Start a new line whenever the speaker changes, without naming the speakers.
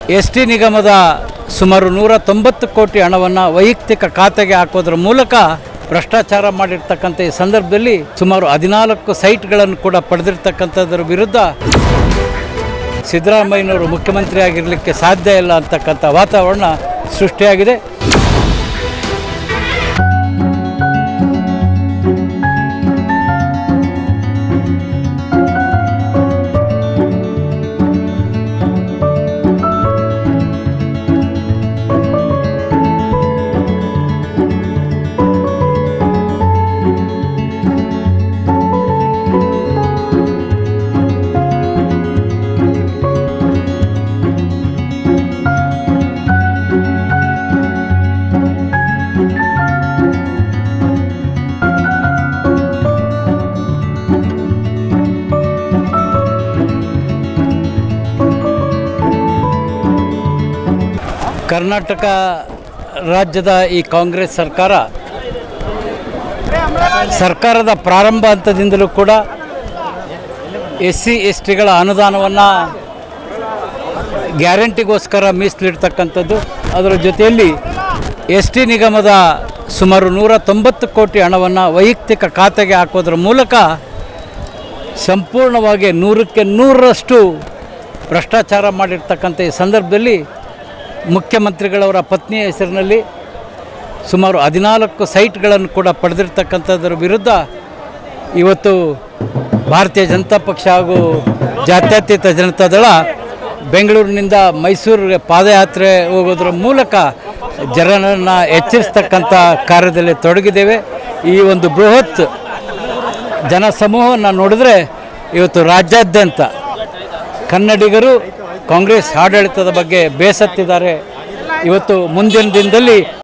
S T ನಿಗಮದ ಸುಮಾರು ನೂರ ತೊಂಬತ್ತು ಕೋಟಿ ಹಣವನ್ನು ವೈಯಕ್ತಿಕ ಖಾತೆಗೆ ಹಾಕೋದ್ರ ಮೂಲಕ ಭ್ರಷ್ಟಾಚಾರ ಮಾಡಿರ್ತಕ್ಕಂಥ ಈ ಸಂದರ್ಭದಲ್ಲಿ ಸುಮಾರು ಹದಿನಾಲ್ಕು ಸೈಟ್ಗಳನ್ನು ಕೂಡ ಪಡೆದಿರ್ತಕ್ಕಂಥದ್ರ ವಿರುದ್ಧ ಸಿದ್ದರಾಮಯ್ಯನವರು ಮುಖ್ಯಮಂತ್ರಿ ಆಗಿರಲಿಕ್ಕೆ ಸಾಧ್ಯ ಇಲ್ಲ ಅಂತಕ್ಕಂಥ ವಾತಾವರಣ ಸೃಷ್ಟಿಯಾಗಿದೆ ಕರ್ನಾಟಕ ರಾಜ್ಯದ ಈ ಕಾಂಗ್ರೆಸ್ ಸರ್ಕಾರ ಸರ್ಕಾರದ ಪ್ರಾರಂಭ ಹಂತದಿಂದಲೂ ಕೂಡ ಎಸ್ ಸಿ ಎಸ್ ಟಿಗಳ ಅನುದಾನವನ್ನು ಗ್ಯಾರಂಟಿಗೋಸ್ಕರ ಮೀಸಲಿಡ್ತಕ್ಕಂಥದ್ದು ಅದರ ಜೊತೆಯಲ್ಲಿ ಎಸ್ ಟಿ ನಿಗಮದ ಸುಮಾರು ನೂರ ತೊಂಬತ್ತು ಕೋಟಿ ಹಣವನ್ನು ವೈಯಕ್ತಿಕ ಖಾತೆಗೆ ಹಾಕೋದ್ರ ಮೂಲಕ ಸಂಪೂರ್ಣವಾಗಿ ನೂರಕ್ಕೆ ನೂರರಷ್ಟು ಭ್ರಷ್ಟಾಚಾರ ಮಾಡಿರ್ತಕ್ಕಂಥ ಈ ಸಂದರ್ಭದಲ್ಲಿ ಮುಖ್ಯಮಂತ್ರಿಗಳವರ ಪತ್ನಿಯ ಹೆಸರಿನಲ್ಲಿ ಸುಮಾರು ಹದಿನಾಲ್ಕು ಸೈಟ್ಗಳನ್ನು ಕೂಡ ಪಡೆದಿರ್ತಕ್ಕಂಥದ್ರ ವಿರುದ್ಧ ಇವತ್ತು ಭಾರತೀಯ ಜನತಾ ಪಕ್ಷ ಹಾಗೂ ಜಾತ್ಯತೀತ ಜನತಾದಳ ಬೆಂಗಳೂರಿನಿಂದ ಮೈಸೂರಿಗೆ ಪಾದಯಾತ್ರೆ ಹೋಗೋದ್ರ ಮೂಲಕ ಜನರನ್ನು ಎಚ್ಚರಿಸ್ತಕ್ಕಂಥ ಕಾರ್ಯದಲ್ಲಿ ತೊಡಗಿದ್ದೇವೆ ಈ ಒಂದು ಬೃಹತ್ ಜನಸಮೂಹವನ್ನು ನೋಡಿದ್ರೆ ಇವತ್ತು ರಾಜ್ಯಾದ್ಯಂತ ಕನ್ನಡಿಗರು ಕಾಂಗ್ರೆಸ್ ಆಡಳಿತದ ಬಗ್ಗೆ ಬೇಸತ್ತಿದ್ದಾರೆ ಇವತ್ತು ಮುಂದಿನ ದಿನದಲ್ಲಿ